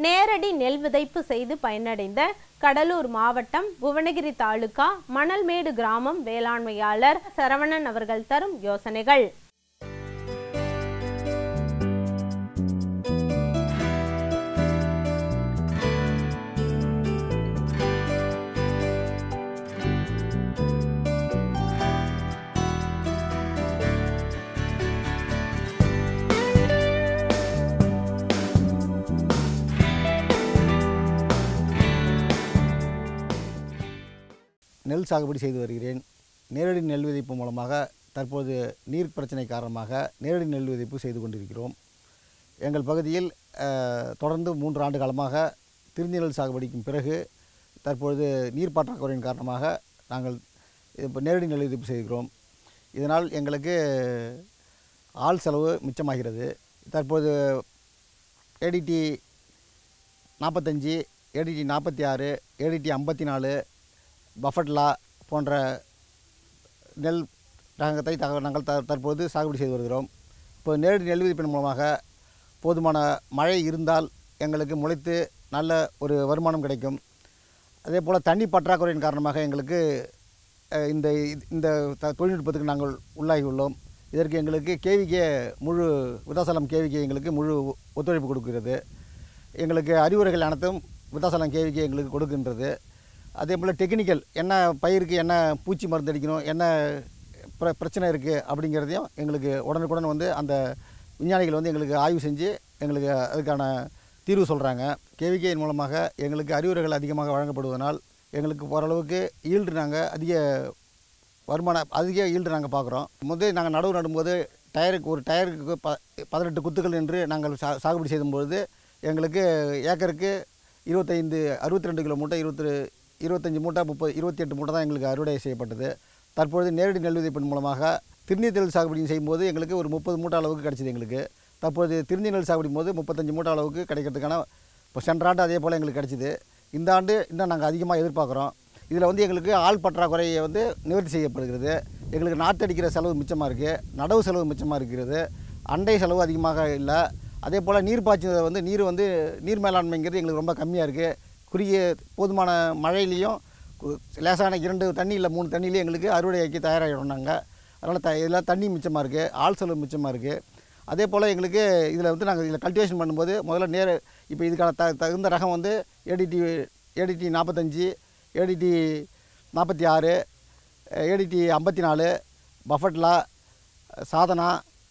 நேரடி நெல் விதைப்பு செய்து பயனடைந்த கடலூர் மாவட்டம் புவனகிரி தாலுகா மணல்மேடு கிராமம் வேளாண்மையாளர் சரவணன் அவர்கள் தரும் யோசனைகள் நெல் சாகுபடி செய்து வருகிறேன் நேரடி நெல் விதைப்பு மூலமாக தற்போது நீர் பிரச்சனை காரணமாக நேரடி நெல் விதைப்பு செய்து கொண்டிருக்கிறோம் எங்கள் பகுதியில் அஹ், தொடர்ந்து மூன்று ஆண்டு காலமாக திருந்தி நெல் சாகுபடிக்கும் பிறகு தற்பொழுது நீர் பற்றாக்குறையின் காரணமாக நாங்கள் இப்போ நேரடி நெல் விதைப்பு செய்கிறோம் இதனால் எங்களுக்கு ஆள் செலவு மிச்சமாகிறது தற்போது ஏடிடி நாற்பத்தஞ்சு ஏடிடி நாற்பத்தி ஆறு ஏடிடி ஐம்பத்தி நாலு பஃபட்லா போன்ற நெல் ரகத்தை தக நாங்கள் த தற்போது சாகுபடி செய்து வருகிறோம் இப்போ நேரடி நெல் விதிப்பின் மூலமாக போதுமான மழை இருந்தால் எங்களுக்கு முளைத்து நல்ல ஒரு வருமானம் கிடைக்கும் அதே போல் தண்ணி பற்றாக்குறையின் காரணமாக எங்களுக்கு அஹ், இந்த இது- இந்த த- தொழில்நுட்பத்துக்கு நாங்கள் உள்ளாகி உள்ளோம் இதற்கு எங்களுக்கு கேவிகே முழு விதாசலம் கேவிகே எங்களுக்கு முழு ஒத்துழைப்பு கொடுக்கிறது எங்களுக்கு அறிவுரைகள் அனைத்தும் விதாசலம் கேவிகே எங்களுக்கு கொடுக்கின்றது அதே போல் டெக்னிக்கல் என்ன பயிருக்கு என்ன பூச்சி மருந்து அடிக்கணும் என்ன பிர பிரச்சனை இருக்குது அப்படிங்கிறதையும் எங்களுக்கு உடனுக்குடன் வந்து அந்த விஞ்ஞானிகள் வந்து எங்களுக்கு ஆய்வு செஞ்சு எங்களுக்கு அதுக்கான தீர்வு சொல்கிறாங்க கேவிகேயின் மூலமாக எங்களுக்கு அறிவுரைகள் அதிகமாக வழங்கப்படுவதனால் எங்களுக்கு ஓரளவுக்கு ஈல்டு நாங்கள் அதிக வருமானம் அதிக ஈல்டு நாங்கள் பார்க்குறோம் முதல் நாங்கள் நடவு நடும்போது டயருக்கு ஒரு டயருக்கு ப பதினெட்டு குத்துக்கள் என்று நாங்கள் சா சாகுபடி செய்யும்பொழுது எங்களுக்கு ஏக்கருக்கு இருபத்தைந்து அறுபத்தி ரெண்டு கிலோ மூட்டை இருபத்தி இருபத்தஞ்சி மூட்டை முப்பது இருபத்தி எட்டு மூட்டை தான் எங்களுக்கு அறுவடை செய்யப்பட்டது தற்பொழுது நேரடி நெல் விதைப்பின் மூலமாக திருநீர் நெல் சாகுபடி செய்யும்போது எங்களுக்கு ஒரு முப்பது மூட்டை அளவுக்கு கிடைச்சிது எங்களுக்கு தற்போது திருந்தி நெல் சாகுபடி போது முப்பத்தஞ்சு மூட்டை அளவுக்கு கிடைக்கிறதுக்கான இப்போ சென்ற ஆண்டு அதே போல் எங்களுக்கு கிடைச்சிது இந்த ஆண்டு இன்னும் நாங்கள் அதிகமாக எதிர்பார்க்குறோம் இதில் வந்து எங்களுக்கு ஆள் பற்றாக்குறையை வந்து நிவர்த்தி செய்யப்படுகிறது எங்களுக்கு நாற்று அடிக்கிற செலவு மிச்சமாக இருக்குது நடவு செலவு மிச்சமாக இருக்கிறது அண்டை செலவு அதிகமாக இல்லை அதே போல் நீர் பாய்ச்சுறது வந்து நீர் வந்து நீர் மேலாண்மைங்கிறது எங்களுக்கு ரொம்ப கம்மியாக இருக்குது குறுகிய போதுமான மழையிலையும் கு- லேசான இரண்டு தண்ணி இல்லை மூணு தண்ணியிலே எங்களுக்கு அறுவடையாக்கி தயாராகிடும் நாங்கள் அதனால் த இதெல்லாம் தண்ணி மிச்சமாக இருக்குது ஆள் செலவு மிச்சமாக இருக்குது அதே போல் எங்களுக்கு இதில் வந்து நாங்கள் இதில் கல்டிவேஷன் பண்ணும்போது முதல்ல நேர இப்போ இதுக்கான த தகுந்த ரகம் வந்து ஏடிடி ஏடிடி நாற்பத்தஞ்சு ஏடிடி நாற்பத்தி ஆறு ஏடிடி ஐம்பத்தி நாலு Bapatla Sadhana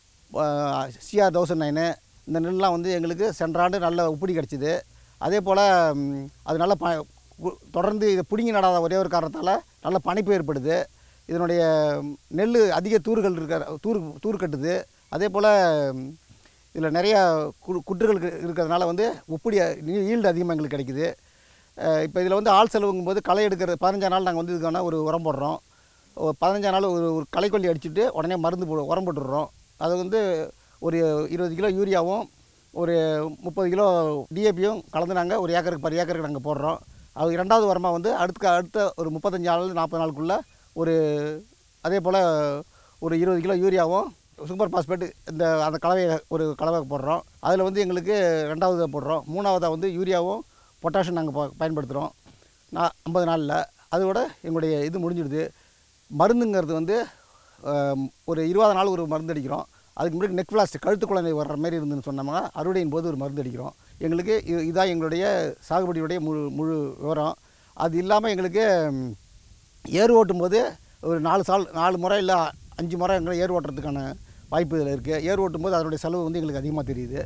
CR thousand nine இந்த நெல்லாம் வந்து எங்களுக்கு சென்ற ஆண்டு நல்ல உப்புடி கிடச்சிது அதே போல் ம், அது நல்ல ப கு- தொடர்ந்து இதை பிடுங்கி நடாத ஒரே ஒரு காரணத்தால் நல்ல பனிப்பு ஏற்படுது இதனுடைய நெல் அதிக தூறுகள் இருக்கிற தூர் தூர் கட்டுது அதே போல் இதில் நிறைய கு குற்றுகள் இருக்கு- இருக்கிறதுனால வந்து உப்புடி ஈல்டு அதிகமாக எங்களுக்கு கிடைக்குது இப்போ இதில் வந்து ஆள் செலவுங்கும் போது களை எடுக்கிறது பதினஞ்சாம் நாள் நாங்கள் வந்து இதுக்கான ஒரு உரம் போடுறோம் ஒரு பதினஞ்சாம் நாள் ஒரு ஒரு களைக்கொல்லி அடிச்சுட்டு உடனே மருந்து போ உரம் போட்டுடுறோம் அது வந்து ஒரு இருபது கிலோ யூரியாவும் ஒரு முப்பது கிலோ டிஏபியும் கலந்து நாங்கள் ஒரு ஏக்கருக்கு பர் ஏக்கருக்கு நாங்கள் போடுறோம் அது இரண்டாவது உரமாக வந்து அடுத்த அடுத்த ஒரு முப்பத்தஞ்சு நாள் நாற்பது நாளுக்குள்ளே ஒரு அதே போல் ஒரு இருபது கிலோ யூரியாவும் சூப்பர் பாஸ்பேட் இந்த அந்த கலவையை ஒரு கலவை போடுறோம் அதில் வந்து எங்களுக்கு ரெண்டாவது போடுறோம் மூணாவதாக வந்து யூரியாவும் பொட்டாஷியம் நாங்கள் பயன்படுத்துகிறோம் நான் ஐம்பது நாளில் அதோட எங்களுடைய இது முடிஞ்சிடுது மருந்துங்கிறது வந்து ஆம், ஒரு இருபது நாள் ஒரு மருந்து அடிக்கிறோம் அதுக்கு முன்னாடி நெக் பிளாஸ்ட் கழுத்து குழந்தை வர்ற மாதிரி இருந்துன்னு சொன்னோம்னா அறுவடையின் போது ஒரு மருந்து அடிக்கிறோம் எங்களுக்கு இது இதான் எங்களுடைய சாகுபடியுடைய முழு முழு விவரம் அது இல்லாமல் எங்களுக்கு ம், ஏர் ஓட்டும் போது ஒரு நாலு சால் நாலு முறை இல்லை அஞ்சு முறை எங்களை ஏர் ஓட்டுறதுக்கான வாய்ப்பு இதில் இருக்குது ஏர் ஓட்டும் போது அதனுடைய செலவு வந்து எங்களுக்கு அதிகமாக தெரியுது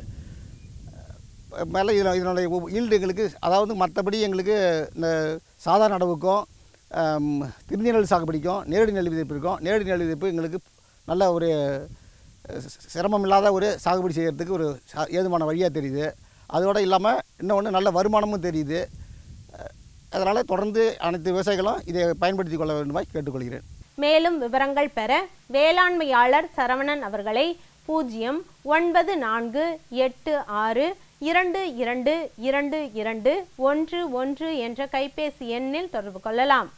மேலே இதில் இதனுடைய ஈல்டு எங்களுக்கு அதாவது மற்றபடி எங்களுக்கு இந்த சாதாரண நடவுக்கும் ஆம், திருந்தி நெல் சாகுபடிக்கும் நேரடி நெல் விதைப்பிற்கும் நேரடி நெல் விதைப்பு எங்களுக்கு நல்ல ஒரு அஹ், சிரமம் இல்லாத ஒரு சாகுபடி செய்கிறதுக்கு ஒரு சா- ஏதுவான வழியாக தெரியுது அதோடு இல்லாமல் இன்னொன்று நல்ல வருமானமும் தெரியுது அதனால் தொடர்ந்து அனைத்து விவசாயிகளும் இதை பயன்படுத்தி கொள்ள வேண்டுமாய் கேட்டுக்கொள்கிறேன் மேலும் விவரங்கள் பெற வேளாண்மையாளர் சரவணன் அவர்களை பூஜ்ஜியம் ஒன்பது நான்கு எட்டு ஆறு இரண்டு இரண்டு இரண்டு இரண்டு ஒன்று ஒன்று என்ற கைபேசி எண்ணில் தொடர்பு கொள்ளலாம்